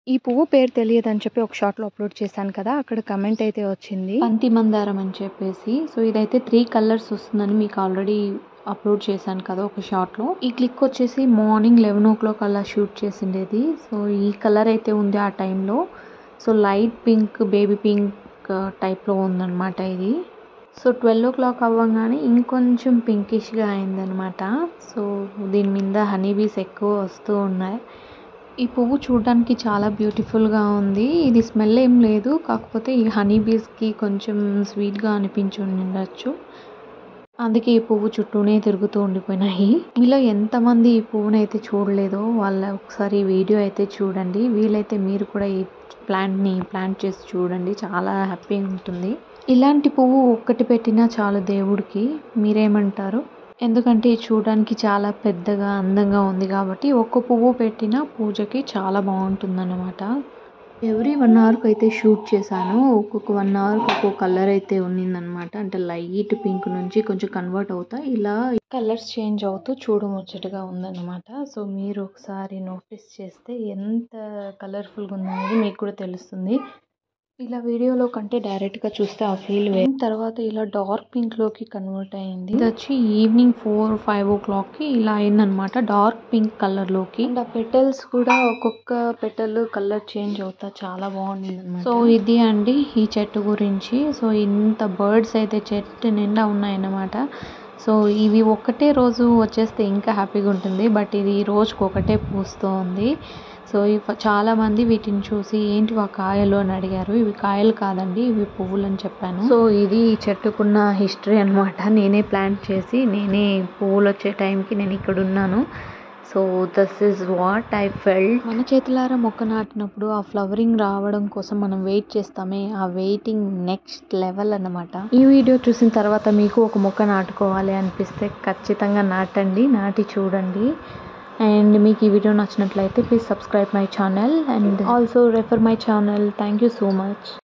ఈ పువ్వు పేరు తెలియదని చెప్పి ఒక షార్ట్లో అప్లోడ్ చేశాను కదా అక్కడ కమెంట్ అయితే వచ్చింది బంతి మందారం అని చెప్పేసి సో ఇదైతే త్రీ కలర్స్ వస్తుందని మీకు ఆల్రెడీ అప్లోడ్ చేశాను కదా ఒక షార్ట్లో ఈ క్లిక్ వచ్చేసి మార్నింగ్ లెవెన్ ఓ క్లాక్ అలా షూట్ చేసిండేది సో ఈ కలర్ అయితే ఉంది ఆ టైంలో so light pink baby pink టైప్లో ఉందన్నమాట ఇది సో ట్వెల్వ్ ఓ క్లాక్ అవ్వగానే ఇంకొంచెం పింకిష్గా అయిందనమాట సో దీని మీద హనీ బీస్ ఎక్కువ వస్తూ ఉన్నాయి ఈ పువ్వు చూడడానికి చాలా బ్యూటిఫుల్గా ఉంది ఇది స్మెల్ ఏం లేదు కాకపోతే ఈ హనీ బీస్కి కొంచెం స్వీట్గా అనిపించి ఉండొచ్చు అందుకే ఈ పువ్వు చుట్టూనే తిరుగుతూ ఉండిపోయినాయి మీలో ఎంతమంది ఈ పువ్వుని అయితే చూడలేదో వాళ్ళ ఒకసారి ఈ వీడియో అయితే చూడండి వీలైతే మీరు కూడా ఈ ప్లాంట్ని ప్లాంట్ చేసి చూడండి చాలా హ్యాపీగా ఉంటుంది ఇలాంటి పువ్వు ఒక్కటి పెట్టినా చాలు దేవుడికి మీరేమంటారు ఎందుకంటే ఇది చూడడానికి చాలా పెద్దగా అందంగా ఉంది కాబట్టి ఒక్క పువ్వు పెట్టినా పూజకి చాలా బాగుంటుందన్నమాట ఎవ్రీ వన్ అవర్కి అయితే షూట్ చేశాను ఒక్కొక్క వన్ అవర్కి ఒక్కొక్క కలర్ అయితే ఉన్నిందనమాట అంటే లైట్ పింక్ నుంచి కొంచెం కన్వర్ట్ అవుతా ఇలా కలర్స్ చేంజ్ అవుతూ చూడముచ్చటగా ఉందన్నమాట సో మీరు ఒకసారి నోటీస్ చేస్తే ఎంత కలర్ఫుల్గా ఉందనేది మీకు కూడా తెలుస్తుంది ఇలా వీడియోలో కంటే డైరెక్ట్గా చూస్తే ఆ ఫీల్ వే తర్వాత ఇలా డార్క్ పింక్లోకి కన్వర్ట్ అయింది ఇది వచ్చి ఈవినింగ్ ఫోర్ ఫైవ్ ఓ క్లాక్కి ఇలా అయిందనమాట డార్క్ పింక్ కలర్లోకి అండ్ ఆ పెటల్స్ కూడా ఒక్కొక్క పెటల్ కలర్ చేంజ్ అవుతా చాలా బాగుంది అనమాట సో ఇది అండి ఈ చెట్టు గురించి సో ఇంత బర్డ్స్ అయితే చెట్టు నిండా ఉన్నాయన్నమాట సో ఇవి ఒక్కటే రోజు వచ్చేస్తే ఇంకా హ్యాపీగా ఉంటుంది బట్ ఇది రోజుకి ఒకటే పూస్తూ ఉంది సో ఇవి చాలామంది వీటిని చూసి ఏంటి ఆ కాయలు అని అడిగారు ఇవి కాయలు కాదండి ఇవి పువ్వులు అని చెప్పాను సో ఇది ఈ చెట్టుకున్న హిస్టరీ అనమాట నేనే ప్లాంట్ చేసి నేనే పువ్వులు వచ్చే టైంకి నేను ఇక్కడ ఉన్నాను so this is what I felt మన చేతులారా మొక్క నాటినప్పుడు ఆ ఫ్లవరింగ్ రావడం కోసం మనం వెయిట్ చేస్తామే ఆ వెయిటింగ్ నెక్స్ట్ లెవెల్ అన్నమాట ఈ వీడియో చూసిన తర్వాత మీకు ఒక మొక్క నాటుకోవాలి అనిపిస్తే ఖచ్చితంగా నాటండి నాటి చూడండి అండ్ మీకు ఈ వీడియో నచ్చినట్లయితే please subscribe my channel and also refer my channel thank you so much